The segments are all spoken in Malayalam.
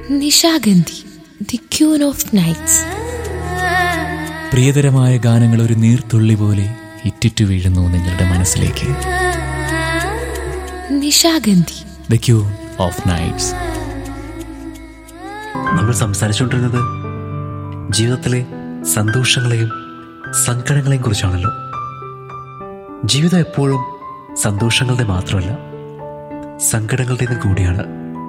Nishagandhi the queen of nights പ്രിയതരമായ ഗാനങ്ങൾ ഒരു നീർത്തുള്ളി പോലെ ഇറ്റിറ്റു വീഴുന്നു നിങ്ങളുടെ മനസ്സിലേക്ക് Nishagandhi the queen of nights നമ്മൾ സംസാരിച്ചുകൊണ്ടിരുന്നത് ജീവിതത്തിലെ സന്തോഷങ്ങളെയും സങ്കടങ്ങളെയും കുറിച്ചാണല്ലോ ജീവിതം എപ്പോഴും സന്തോഷങ്ങളുടെ മാത്രമല്ല സങ്കടങ്ങളുടേതും കൂടിയാണ്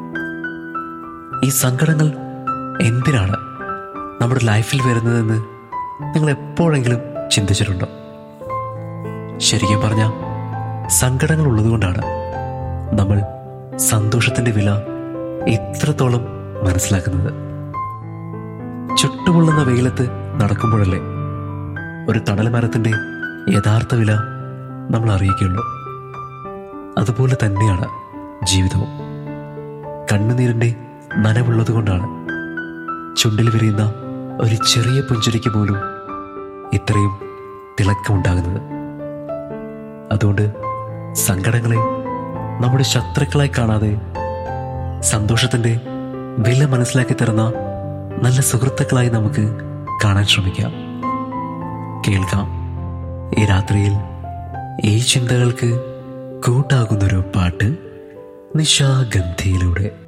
ഈ സങ്കടങ്ങൾ എന്തിനാണ് നമ്മുടെ ലൈഫിൽ വരുന്നതെന്ന് നിങ്ങൾ എപ്പോഴെങ്കിലും ചിന്തിച്ചിട്ടുണ്ടോ ശരിക്കും പറഞ്ഞാൽ സങ്കടങ്ങൾ ഉള്ളതുകൊണ്ടാണ് നമ്മൾ സന്തോഷത്തിന്റെ വില ഇത്രത്തോളം മനസ്സിലാക്കുന്നത് ചുട്ടുപൊള്ളുന്ന വെയിലത്ത് നടക്കുമ്പോഴല്ലേ ഒരു തണൽ മരത്തിന്റെ യഥാർത്ഥ വില നമ്മൾ അറിയിക്കുള്ളൂ അതുപോലെ തന്നെയാണ് ജീവിതവും കണ്ണുനീരിന്റെ നനവുള്ളത് കൊണ്ടാണ് ചുണ്ടിൽ വിരിയുന്ന ഒരു ചെറിയ പുഞ്ചിരിക്ക് പോലും ഇത്രയും തിളക്കമുണ്ടാകുന്നത് അതുകൊണ്ട് സങ്കടങ്ങളെ നമ്മുടെ ശത്രുക്കളായി കാണാതെ സന്തോഷത്തിന്റെ വില മനസ്സിലാക്കി തരുന്ന നല്ല സുഹൃത്തുക്കളായി നമുക്ക് കാണാൻ ശ്രമിക്കാം കേൾക്കാം ഈ രാത്രിയിൽ ഈ ചിന്തകൾക്ക് കൂട്ടാകുന്നൊരു പാട്ട് നിശാഗന്ധിയിലൂടെ